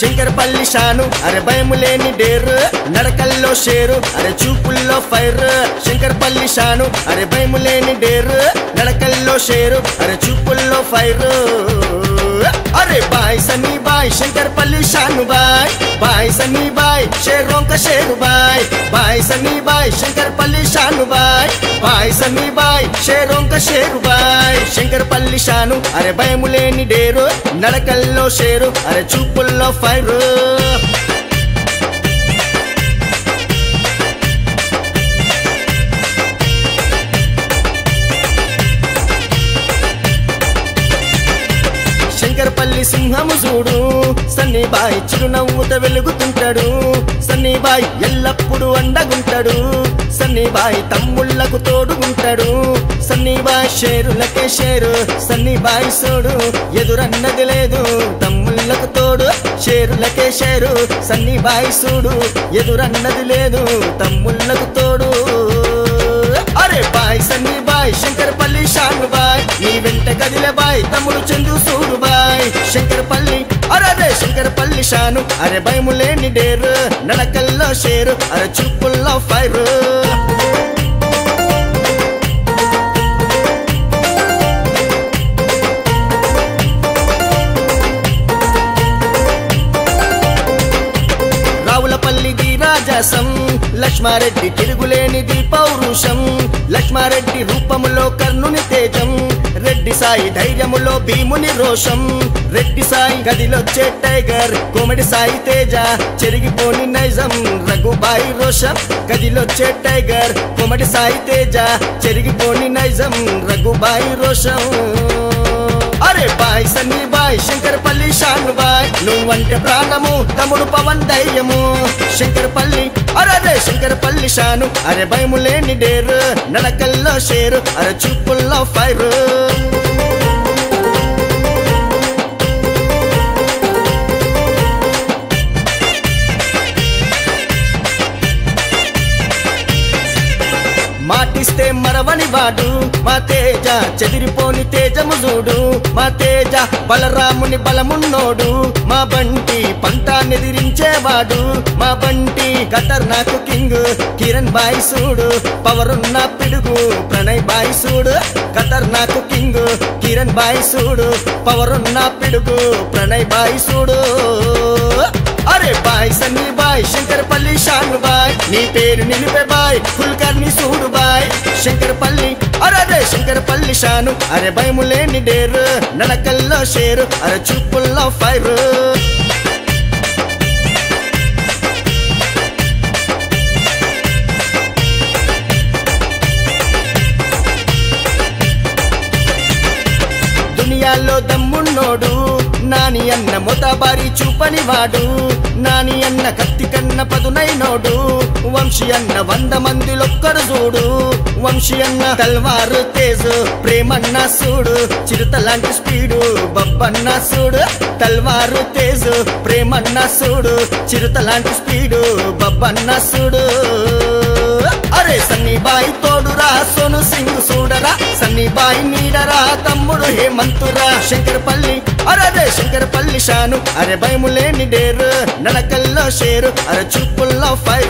శంకరపల్లి షాను అరే భయము లేని డేరు నడకల్లో షేరు అరే చూపుల్లో ఫైర్ శంకరపల్లి షాను అరే భయము లేని డేరు నడకల్లో షేరు అరే చూపుల్లో ఫైర్ అరే బాయ్ సన్నీ బాయ్ శంకరపల్లి షాను బాయ్ బాయ్ సన్నీ బాయ్ షేరోం కా షేరు బాయ్ బాయ్ సన్నీ బాయ్ శంకరపల్లి షాను బాయ్ బాయ్ సన్నీ బాయ్ షేరోం కా షేరు బాయ్ శంకరపల్లి షాను అరే భయము లేని డేరు నడకల్లో షేరు అరే చూపుల్లో ఫైర్ శంకరపల్లి సింహము చూడు సన్నిబాయ్ చిరునవ్వుతో వెలుగుతుంటాడు సన్నిబాయ్ ఎల్లప్పుడూ అండగుంటాడు సన్నిబాయ్ తమ్ముళ్లకు తోడుగుంటాడు సన్నిబాయ్ షేరులకే షేరు సన్నిబాయ్ సోడు ఎదురన్నది లేదు తమ్ముళ్లకు తోడు షేరులకే షేరు సన్నిబాయ్ సూడు ఎదురన్నది లేదు తమ్ముళ్లకు తోడు అరే బాయ్ సన్నీ బాయ్ శంకరపల్లి షాను బాయ్ నీ వెంట గదిలే బాయ్ తమ్ముడు చందు సూడు బాయ్ శంకరపల్లి అరే శంకరపల్లి షాను అరే భయము లేని డేరు నడకల్లో షేరు అరే చూపుల్లో ఫైర్ రావులపల్లిది రాజసం లక్ష్మారెడ్డి తిరుగులేనిది పౌరుషం లక్ష్మారెడ్డి రూపములో కర్ణుని తేజం రెడ్డి సాయి ధైర్యములో భీముని రోషం రెడ్డి సాయి గదిలొచ్చే టైగర్ కోమడి సాయి తేజ చెరిగిపోని నైజం రఘుబాయి రోషం గదిలొచ్చే టైగర్ కోమడి సాయి తేజ చెరిగిపోని నైజం రఘుబాయి రోషం అరే బాయ్ సన్నీ బాయ్ శంకరపల్లి షాను బాయ్ నువ్వంటే ప్రాణము తమ్ముడు పవన్ ధైర్యము శంకరపల్లి అరే శంకరపల్లి షాను అరే భయము లేని డేరు నడకల్లో షేరు అరే చూపుల్లో ఫైర్ మాటిస్తే మరవని వాడు మా తేజ చెదిరిపోని తేజము చూడు మా తేజ బలరాముని బలమున్నోడు మా బంటి పంట నెదిరించేవాడు మా బంటి కటర్ నాకు కింగ్ కిరణ్ బాయ్ సూడు పవరున్న పిడుగు ప్రణయ్ బాయ్ సూడు కటర్ నాకు కింగ్ కిరణ్ బాయ్ సూడు పవరున్న పిడుగు ప్రణయ్ బాయ్ సూడు అరే బాయ్ సన్నీ బాయ్ శంకరపల్లి షాను బాయ్ నీ పేరు నిలిపే బాయ్ కుల్కర్ని సూడు బాయ్ శంకరపల్లి అరే శంకరపల్లి షాను అరే భయము లేని డేరు నడకల్లో షేరు అరే చూపుల్లో ఫైర్ దునియాల్లో దమ్మున్నోడు నాని అన్న మొతబారి చూపని వాడు నాని అన్న కత్తి కన్న పదునైనోడు వంశీ అన్న వంద మందిలొక్కడు చూడు వంశీ అన్న తల్వారు తేజు ప్రేమన్న సూడు చిరుత లాంటి స్పీడు బబ్బన్న సూడు తల్వారు తేజు ప్రేమన్న సూడు చిరుత లాంటి స్పీడు బబ్బన్న సూడు అరే సన్నీ బాయ్ తోడురా సోను సింగ్ చూడరా సన్నీ బాయ్ నీడరా తమ్ముడు హేమంతురా శంకరపల్లి అరే శంకరపల్లి షాను అరే భయము లేని డేరు నడకల్లో షేరు అరే చూపుల్లో ఫైర్